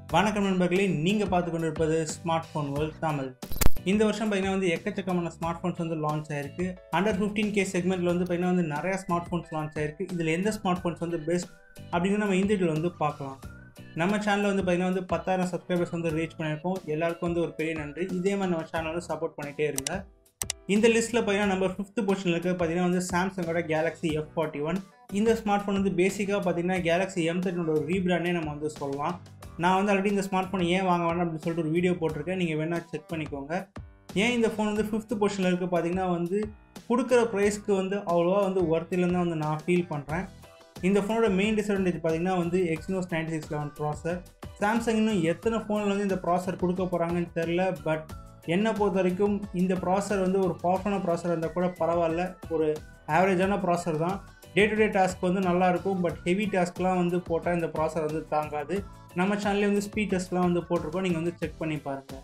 வணக்கம் நண்பர்களே நீங்கள் பார்த்து கொண்டிருப்பது ஸ்மார்ட் ஃபோன் வேர்ல்ட் தமிழ் இந்த வருஷம் பார்த்தீங்கன்னா வந்து எக்கச்சக்கமான ஸ்மார்ட் ஃபோன்ஸ் வந்து லான்ச் ஆயிருக்கு அண்டர் ஃபிஃப்டீன் கே செக்மெண்ட்டில் வந்து பார்த்தீங்கன்னா வந்து நிறையா ஸ்மார்ட் ஃபோன்ஸ் லான்ச் ஆயிருக்கு இதில் எந்த ஸ்மார்ட் ஃபோன்ஸ் வந்து பெஸ்ட் அப்படின்னு நம்ம இந்த வீடியோவில் வந்து பார்க்கலாம் நம்ம சேனலில் வந்து பார்த்தீங்கன்னா வந்து பத்தாயிரம் சப்ஸ்கிரைபர்ஸ் வந்து ரீச் பண்ணியிருக்கோம் எல்லாருக்கும் வந்து ஒரு பெரிய நன்றி இதே மாதிரி நம்ம சேனல் வந்து சப்போர்ட் பண்ணிகிட்டே இருங்க இந்த லிஸ்ட்டில் பார்த்தீங்கன்னா நம்பர் ஃபிஃப்த் பொசிஷனில் இருக்க பார்த்தீங்கன்னா வந்து சாம்சங்கோட கேலக்ஸி எஃப் ஃபார்ட்டி ஒன் இந்த ஸ்மார்ட் ஃபோன் வந்து பேசிக்காக பார்த்தீங்கன்னா கேலக்ஸி எம் தேர்ட்டினோட ஒரு ரீபிராண்டே நம்ம வந்து சொல்லலாம் நான் வந்து ஆல்ரெடி இந்த ஸ்மார்ட் ஃபோன் ஏன் வாங்க வேணாம் அப்படின்னு சொல்லிட்டு ஒரு வீடியோ போட்டிருக்கேன் நீங்கள் வேணால் செக் பண்ணிக்கோங்க ஏன் இந்த ஃபோன் வந்து ஃபிஃப்த் பொசிஷனில் இருக்குது பார்த்தீங்கன்னா வந்து கொடுக்குற ப்ரைஸ்க்கு வந்து அவ்வளோவா வந்து ஒர்த் இல்லைன்னு தான் வந்து நான் ஃபீல் பண்ணுறேன் இந்த ஃபோனோட மெயின் டிஸ்அட்வான்டேஜ் பார்த்தீங்கன்னா வந்து Exynos ninety six eleven processor Samsung இன்னும் எத்தனை ஃபோனில் வந்து இந்த ப்ராசர் கொடுக்க போகிறாங்கன்னு தெரில பட் என்னை பொறுத்த வரைக்கும் இந்த ப்ராசர் வந்து ஒரு பவர்ஃபுல்லான ப்ராசர் இருந்தால் கூட பரவாயில்ல ஒரு ஆவரேஜான ப்ராசர் தான் டே டு டே டாஸ்க் வந்து நல்லாயிருக்கும் பட் ஹெவி டாஸ்க்லாம் வந்து போட்டால் இந்த ப்ராசர் வந்து தாங்காது நம்ம சேனல்லே வந்து ஸ்பீட் டெஸ்ட்லாம் வந்து போட்டிருக்கோம் நீங்கள் வந்து செக் பண்ணி பாருங்கள்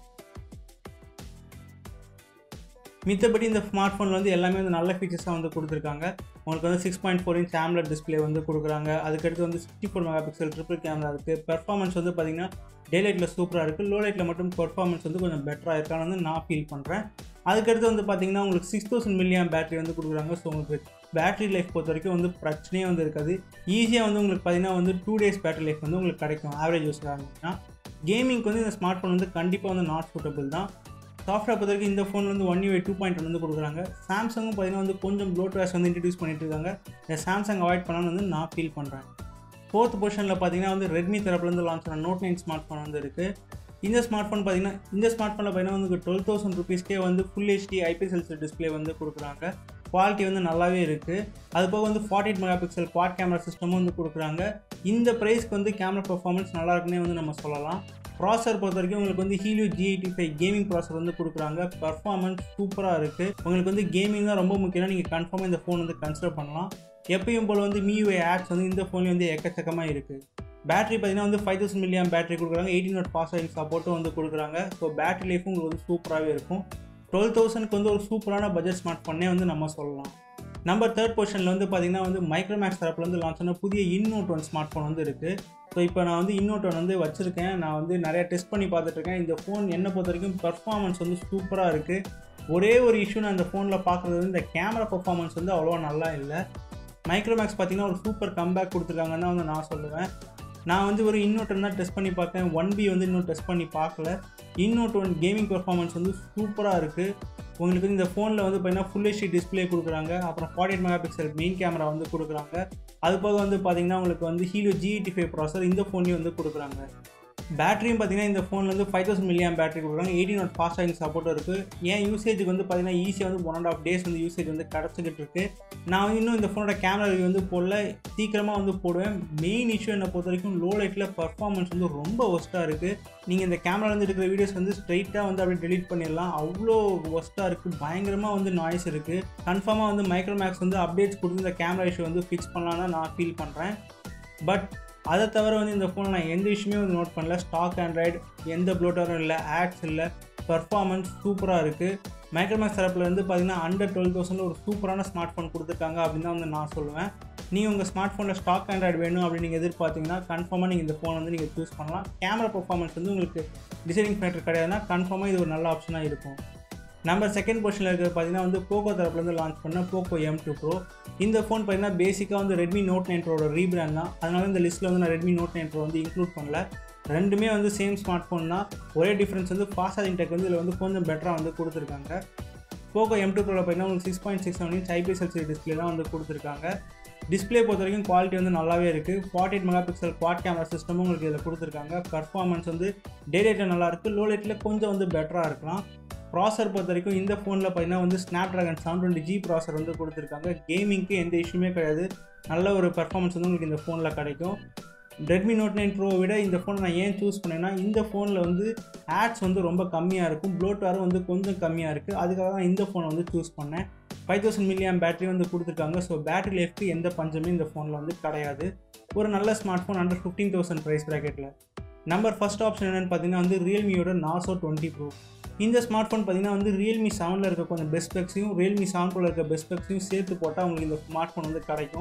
மித்தபடி இந்த ஸ்மார்ட் ஃபோனில் வந்து எல்லாமே வந்து நல்ல ஃபீச்சர்ஸாக வந்து கொடுத்துருக்காங்க உங்களுக்கு வந்து six point four inch AMOLED display வந்து கொடுக்குறாங்க அதுக்கடுத்து வந்து sixty four megapixel triple camera இருக்குது பெர்ஃபார்மன்ஸ் வந்து பார்த்திங்கன்னா டே லைட்டில் சூப்பராக இருக்குது லோ லைட்டில் மட்டும் பெர்ஃபார்மன்ஸ் வந்து கொஞ்சம் பெட்டராக இருக்கான்னு வந்து நான் ஃபீல் பண்ணுறேன் அதுக்கடுத்து வந்து பார்த்திங்கன்னா உங்களுக்கு சிக்ஸ் தௌசண்ட் மில்லியம் பேட்டரி வந்து கொடுக்குறாங்க ஸோ உங்களுக்கு பேட்டரி லைஃப் பொறுத்த வரைக்கும் வந்து பிரச்சனையே வந்து இருக்காது ஈஸியாக வந்து உங்களுக்கு பார்த்திங்கன்னா வந்து டூ டேஸ் பேட்டரி லைஃப் வந்து உங்களுக்கு கிடைக்கும் ஆவரேஜ் யூஸ் ஆகிங்கன்னா கேமிங்க்கு வந்து இந்த ஸ்மார்ட் ஃபோன் வந்து கண்டிப்பாக வந்து நாட் சூட்டபிள் தான் சாஃப்ட்வேர் பொறுத்த வரைக்கும் இந்த ஃபோன் வந்து ஒன் யூ டூ பாயிண்ட் வந்து கொடுக்குறாங்க சாம்சங்கும் பார்த்தீங்கன்னா வந்து கொஞ்சம் ப்ளோட்வேர்ஸ் வந்து இன்ட்ரடியூஸ் பண்ணிட்டு இருக்காங்க இந்த சாம்சங் அவாய்ட் பண்ணான்னு வந்து நான் ஃபீல் பண்ணுறேன் ஃபோர்த் பொசிஷனில் பார்த்தீங்கன்னா வந்து ரெட்மி தரப்புலேருந்து லான்ச் ஆன நோட் நைன் ஸ்மார்ட் ஃபோன் வந்து இருக்குது இந்த ஸ்மார்ட் ஃபோன் பார்த்தீங்கன்னா இந்த ஸ்மார்ட் ஃபோனில் பார்த்தீங்கன்னா வந்து டுவெல் தௌசண்ட் ருபீஸ்க்கே வந்து ஃபுல் ஹெச்டி ஐபிஎஸ்எல்சி டிஸ்பிளே வந்து கொடுக்குறாங்க குவாலிட்டி வந்து நல்லாவே இருக்குது அது போக வந்து forty eight mega pixel quad camera சிஸ்டமும் வந்து கொடுக்குறாங்க இந்த ப்ரைஸ்க்கு வந்து கேமரா பர்ஃபார்மன்ஸ் நல்லா இருக்குன்னே வந்து நம்ம சொல்லலாம் ப்ராசர் பொறுத்த வரைக்கும் உங்களுக்கு வந்து Helio G eighty five gaming processor வந்து கொடுக்குறாங்க பர்ஃபார்மன்ஸ் சூப்பராக இருக்குது உங்களுக்கு வந்து கேமிங் தான் ரொம்ப முக்கியம்னா நீங்கள் கன்ஃபார்மாக இந்த ஃபோன் வந்து கன்சிடர் பண்ணலாம் எப்பயும் போல் வந்து மியூஐ ஆப்ஸ் வந்து இந்த ஃபோன்லேயும் வந்து எக்கச்சக்கமாக இருக்குது பேட்டரி பார்த்தீங்கன்னா வந்து ஃபைவ் தௌசண்ட் மில்லியம் பேட்டரி கொடுக்குறாங்க எயிட்டின் நாட் ஃபாஸ்ட் சார்ஜிங் சப்போர்ட்டும் வந்து கொடுக்குறாங்க ஸோ பேட்டரி லைஃபும் உங்களுக்கு வந்து சூப்பராகவே இருக்கும் டுவெல் தௌசண்ட்க்கு வந்து ஒரு சூப்பரான பட்ஜெட் ஸ்மார்ட் ஃபோனே வந்து நம்ம சொல்லலாம் நம்பர் தேர்ட் பொசிஷனில் வந்து பார்த்தீங்கன்னா வந்து மைக்ரோமேக்ஸ் தரப்பில் வந்து லான்ச் ஆன புதிய இன்னோட் ஒன் ஸ்மார்ட் ஃபோன் வந்து இருக்குது ஸோ இப்போ நான் வந்து இன்னோட் ஒன் வந்து வச்சுருக்கேன் நான் வந்து நிறைய டெஸ்ட் பண்ணி பார்த்துட்ருக்கேன் இந்த ஃபோன் என்னை பொறுத்த வரைக்கும் பர்ஃபார்மன்ஸ் வந்து சூப்பராக இருக்குது ஒரே ஒரு இஷ்யூ நான் இந்த ஃபோனில் பார்க்குறது வந்து இந்த கேமரா பர்ஃபார்மன்ஸ் வந்து அவ்வளோவா நல்லா இல்லை மைக்ரோமேக்ஸ் பார்த்தீங்கன்னா ஒரு சூப்பர் கம்பேக் கொடுத்துருக்காங்கன்னு வந்து நான் சொல்லுவேன் நான் வந்து ஒரு இன்னோட் தான் டெஸ்ட் பண்ணி பார்த்தேன் ஒன் பி வந்து இன்னும் டெஸ்ட் பண்ணி பார்க்கல இன்னோட் ஒன் கேமிங் பர்ஃபார்மன்ஸ் வந்து சூப்பராக இருக்குது உங்களுக்கு இந்த ஃபோனில் வந்து பார்த்தீங்கன்னா ஃபுல் ஹெச்டி டிஸ்பிளே கொடுக்குறாங்க அப்புறம் forty eight mega pixel main camera வந்து கொடுக்குறாங்க அது போக வந்து பார்த்தீங்கன்னா உங்களுக்கு வந்து ஹீலோ ஜி எயிட்டி ஃபைவ் ப்ராசர் இந்த ஃபோன்லேயும் வந்து கொடுக்குறாங்க பேட்டரியும் பார்த்தீங்கன்னா இந்த ஃபோனில் வந்து ஃபைவ் தௌசண்ட் மில்லியம் பேட்டரி கொடுக்குறாங்க எயிட்டின் நாட் ஃபாஸ்ட் சார்ஜிங் சப்போர்ட்டும் இருக்குது ஏன் யூசேஜுக்கு வந்து பார்த்தீங்கன்னா ஈஸியாக வந்து ஒன் அண்ட் ஆஃப் டேஸ் வந்து யூசேஜ் வந்து கிடச்சிக்கிட்டு இருக்கு நான் வந்து இன்னும் இந்த ஃபோனோட கேமரா ரிவ்யூ வந்து போடல சீக்கிரமாக வந்து போடுவேன் மெயின் இஷ்யூ என்னை பொறுத்த வரைக்கும் லோ லைட்டில் பர்ஃபார்மன்ஸ் வந்து ரொம்ப ஒஸ்ட்டாக இருக்குது நீங்கள் இந்த கேமராலேருந்து எடுக்கிற வீடியோஸ் வந்து ஸ்ட்ரைட்டாக வந்து அப்படியே டெலிட் பண்ணிடலாம் அவ்வளோ ஒஸ்ட்டாக இருக்குது பயங்கரமாக வந்து நாய்ஸ் இருக்குது கன்ஃபார்மாக வந்து மைக்ரோமேக்ஸ் வந்து அப்டேட்ஸ் கொடுத்து இந்த கேமரா இஷ்யூ வந்து ஃபிக்ஸ் பண்ணலான்னு நான் ஃபீல் பண்ணுறேன் பட் அதை தவிர வந்து இந்த ஃபோனில் நான் எந்த விஷயமே வந்து நோட் பண்ணல ஸ்டாக் ஆண்ட்ராய்டு எந்த ப்ளோட்டரும் இல்லை ஆட்ஸ் இல்லை பர்ஃபார்மன்ஸ் சூப்பராக இருக்குது மைக்ரோமேக்ஸ் தரப்பில் வந்து பார்த்தீங்கன்னா அண்டர் டுவெல் தௌசண்டில் ஒரு சூப்பரான ஸ்மார்ட் ஃபோன் கொடுத்துருக்காங்க அப்படின்னு தான் வந்து நான் சொல்லுவேன் நீங்கள் உங்கள் ஸ்மார்ட் ஃபோனில் ஸ்டாக் ஆண்ட்ராய்டு வேணும் அப்படின்னு நீங்கள் எதிர்பார்த்தீங்கன்னா கன்ஃபார்மாக நீங்கள் இந்த ஃபோன் வந்து நீங்கள் சூஸ் பண்ணலாம் கேமரா பர்ஃபார்மன்ஸ் வந்து உங்களுக்கு டிசைனிங் ஃபேக்டர் கிடையாதுன்னா கன்ஃபார்மாக இது ஒரு நல்ல ஆப்ஷனாக இருக்கும் நம்பர் செகண்ட் பொசிஷனில் இருக்கிறது பார்த்தீங்கன்னா வந்து போக்கோ தரப்புலேருந்து லான்ச் பண்ண போக்கோ எம் டூ ப்ரோ இந்த ஃபோன் பார்த்தீங்கன்னா பேசிக்காக வந்து ரெட்மி நோட் நைன் ப்ரோட ரீபிராண்ட் தான் அதனால இந்த லிஸ்ட்டில் வந்து நான் ரெட்மி நோட் நைன் ப்ரோ வந்து இன்க்ளூட் பண்ணல ரெண்டுமே வந்து சேம் ஸ்மார்ட் ஃபோன் தான் ஒரே டிஃப்ரென்ஸ் வந்து ஃபாஸ்ட் சார்ஜிங் டெக் வந்து இதில் வந்து கொஞ்சம் பெட்டராக வந்து கொடுத்துருக்காங்க போக்கோ எம் டூ ப்ரோவில் பார்த்தீங்கன்னா உங்களுக்கு six point six seven inch IPS LCD display தான் வந்து கொடுத்துருக்காங்க டிஸ்பிளே பொறுத்த வரைக்கும் குவாலிட்டி வந்து நல்லாவே இருக்குது forty eight mega pixel quad camera சிஸ்டமும் உங்களுக்கு இதில் கொடுத்துருக்காங்க பர்ஃபார்மன்ஸ் வந்து டே லைட்டில் நல்லாயிருக்கு லோ லைட்டில் கொஞ்சம் வந்து பெட்டராக இருக்கலாம் ப்ராசர் பொறுத்த வரைக்கும் இந்த ஃபோனில் பார்த்தீங்கன்னா வந்து Snapdragon seven twenty G processor வந்து கொடுத்துருக்காங்க கேமிங்க்கு எந்த இஷ்யூமே கிடையாது நல்ல ஒரு பர்ஃபார்மன்ஸ் வந்து உங்களுக்கு இந்த ஃபோனில் கிடைக்கும் ரெட்மி நோட் நைன் ப்ரோவை விட இந்த ஃபோனை நான் ஏன் சூஸ் பண்ணேன்னா இந்த ஃபோனில் வந்து ஆட்ஸ் வந்து ரொம்ப கம்மியாக இருக்கும் ப்ளோட்வேரும் வந்து கொஞ்சம் கம்மியாக இருக்குது அதுக்காக தான் இந்த ஃபோனை வந்து சூஸ் பண்ணேன் ஃபைவ் தௌசண்ட் மில்லியம் பேட்டரி வந்து கொடுத்துருக்காங்க ஸோ பேட்டரி லைஃப்க்கு எந்த பஞ்சமே இந்த ஃபோனில் வந்து கிடையாது ஒரு நல்ல smart phone under fifteen thousand price ப்ராக்கெட்டில் நம்பர் ஃபஸ்ட் ஆப்ஷன் என்னென்னு பார்த்தீங்கன்னா வந்து ரியல்மியோட நாசோ டுவெண்ட்டி ப்ரோ இந்த ஸ்மார்ட் ஃபோன் பார்த்தீங்கன்னா வந்து ரியல்மி செவனில் இருக்க கொஞ்சம் பெஸ்ட் ஸ்பெக்ஸையும் ரியல்மி செவன் ப்ரோவில் இருக்க பெஸ்ட் ஸ்பெக்ஸையும் சேர்த்து போட்டால் உங்களுக்கு இந்த ஸ்மார்ட் ஃபோன் வந்து கிடைக்கும்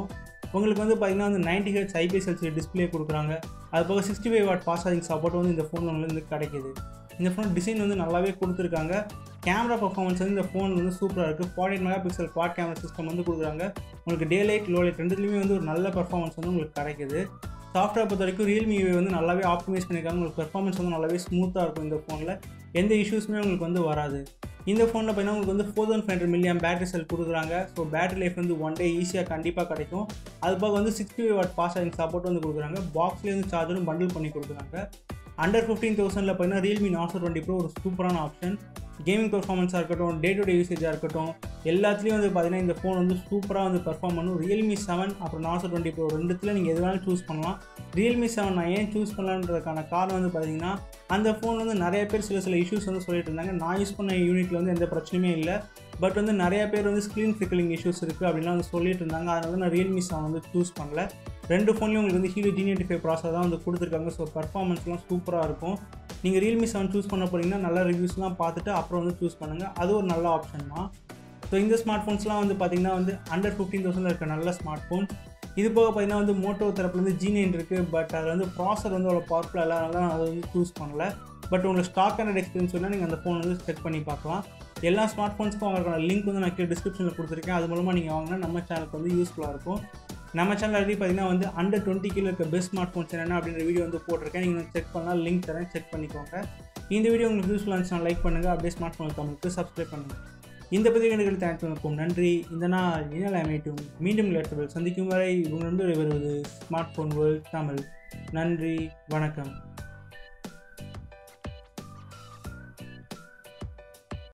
உங்களுக்கு வந்து பார்த்தீங்கன்னா வந்து ninety hertz IPS LCD display கொடுக்குறாங்க அது போக sixty five watt fast charging support வந்து இந்த ஃபோன் வந்து கிடைக்குது இந்த ஃபோன் டிசைன் வந்து நல்லாவே கொடுத்துருக்காங்க கேமரா பர்ஃபார்மன்ஸ் வந்து இந்த ஃபோன் வந்து சூப்பராக இருக்குது forty eight mega pixel quad camera system வந்து கொடுக்குறாங்க உங்களுக்கு டே லைட் லோ லைட் ரெண்டுலேயுமே வந்து ஒரு நல்ல பர்ஃபார்மன்ஸ் வந்து உங்களுக்கு கிடைக்குது சாஃப்ட்வேர் பொறுத்த வரைக்கும் ரியல்மி வந்து நல்லாவே ஆப்டிமைஸ் பண்ணியிருக்காங்க உங்களுக்கு பெர்ஃபார்மன்ஸ் வந்து நல்லாவே ஸ்மூத்தாக இருக்கும் இந்த ஃபோனில் எந்த இஷ்யூஸுமே உங்களுக்கு வந்து வராது இந்த ஃபோனில் பார்த்தீங்கன்னா உங்களுக்கு வந்து four thousand five hundred milliamp battery cell கொடுக்குறாங்க ஸோ பேட்டரி லைஃப் வந்து ஒன் டே ஈஸியாக கண்டிப்பாக கிடைக்கும் அது போக வந்து sixty five watt fast charging support வந்து கொடுக்குறாங்க பாக்ஸ்லேயே வந்து சார்ஜரும் பண்டில் பண்ணி கொடுக்குறாங்க அண்டர் ஃபிஃப்டீன் தௌசண்டில் பார்த்தீங்கன்னா ரியல்மி நாசர் டுவெண்ட்டி ப்ரோ ஒரு சூப்பரான ஆப்ஷன் கேமிங் பெர்ஃபார்மன்ஸாக இருக்கட்டும் டே டு டே யூசேஜாக இருக்கட்டும் எல்லாத்துலேயும் வந்து பார்த்தீங்கன்னா இந்த ஃபோன் வந்து சூப்பராக வந்து பெர்ஃபார்ம் பண்ணும் ரியல்மி செவன் அப்புறம் நாசர் டுவெண்ட்டி ப்ரோ ரெண்டுத்தில் நீங்கள் எது வேணாலும் சூஸ் பண்ணலாம் ரியல்மி செவன் நான் ஏன் சூஸ் பண்ணலான்றதுக்கான காரணம் வந்து பார்த்தீங்கன்னா அந்த ஃபோன் வந்து நிறைய பேர் சில சில இஷ்யூஸ் வந்து சொல்லிட்டு இருந்தாங்க நான் யூஸ் பண்ண யூனிட்டில் வந்து எந்த பிரச்சனையுமே இல்லை பட் வந்து நிறைய பேர் வந்து ஸ்க்ரீன் ஃபிக்கலிங் இஷ்யூஸ் இருக்குது அப்படின்லாம் வந்து சொல்லிட்டு இருந்தாங்க அதனால வந்து நான் ரியல்மி செவன் வந்து சூஸ் பண்ணல ரெண்டு ஃபோன்லேயும் உங்களுக்கு வந்து ஹீரோ ஜி நைன்டி ஃபைவ் ப்ராசர் தான் வந்து கொடுத்துருக்காங்க ஸோ பர்ஃபார்மன்ஸ்லாம் சூப்பராக இருக்கும் நீங்கள் ரியல்மி செவன் சூஸ் பண்ண போகிறீங்கன்னா நல்ல ரிவ்யூஸ்லாம் பார்த்துட்டு அப்புறம் வந்து சூஸ் பண்ணுங்கள் அது ஒரு நல்ல ஆப்ஷன் தான் ஸோ இந்த ஸ்மார்ட் ஃபோன்ஸ்லாம் வந்து பார்த்திங்கன்னா வந்து அண்டர் ஃபிஃப்டீன் தௌசண்டில் இருக்க நல்ல ஸ்மார்ட் ஃபோன் இது போக பார்த்தீங்கன்னா வந்து மோட்டோ தரப்புலேருந்து ஜி நைன் இருக்குது பட் அதில் வந்து ப்ராசர் வந்து அவ்வளோ பவர்ஃபுல்லாக இல்லை அதனால நான் அதை வந்து சூஸ் பண்ணல பட் உங்களுக்கு ஸ்டாக் அண்ட் எக்ஸ்பீரியன்ஸ் வேணால் நீங்கள் அந்த ஃபோன் வந்து செக் பண்ணி பார்க்கலாம் எல்லா ஸ்மார்ட் ஃபோன்ஸ்க்கும் வாங்குறதுக்கான லிங்க் வந்து நான் கீழே டிஸ்கிரிப்ஷனில் கொடுத்துருக்கேன் அது மூலமாக நீங்கள் வாங்கினா நம்ம சேனலுக்கு வந்து யூஸ்ஃபுல்லாக இருக்கும் நம்ம சேனல் ஆல்ரெடி பார்த்தீங்கன்னா வந்து அண்டர் டுவெண்ட்டி கிலோ இருக்க பெஸ்ட் ஸ்மார்ட் ஃபோன்ஸ் என்னென்ன அப்படின்ற வீடியோ வந்து போட்டிருக்கேன் நீங்கள் செக் பண்ணால் லிங்க் தரேன் செக் பண்ணிக்கோங்க இந்த வீடியோ உங்களுக்கு யூஸ்ஃபுல்லாக இருந்துச்சுன்னா லைக் பண்ணுங்கள் அப்படியே ஸ்மார்ட் ஃபோன் தமிழுக்கு சப்ஸ்கிரைப் பண்ணுங்கள் இந்த பதிவு எனக்கு தேங்க்ஸ் நன்றி இந்த நாள் இனல் அமைட்டும் மீண்டும் லேட்டபிள் சந்திக்கும் வரை உங்களிடம் வருவது ஸ்மார்ட் ஃபோன் வேர்ல்ட் தமிழ் நன்றி வணக்கம்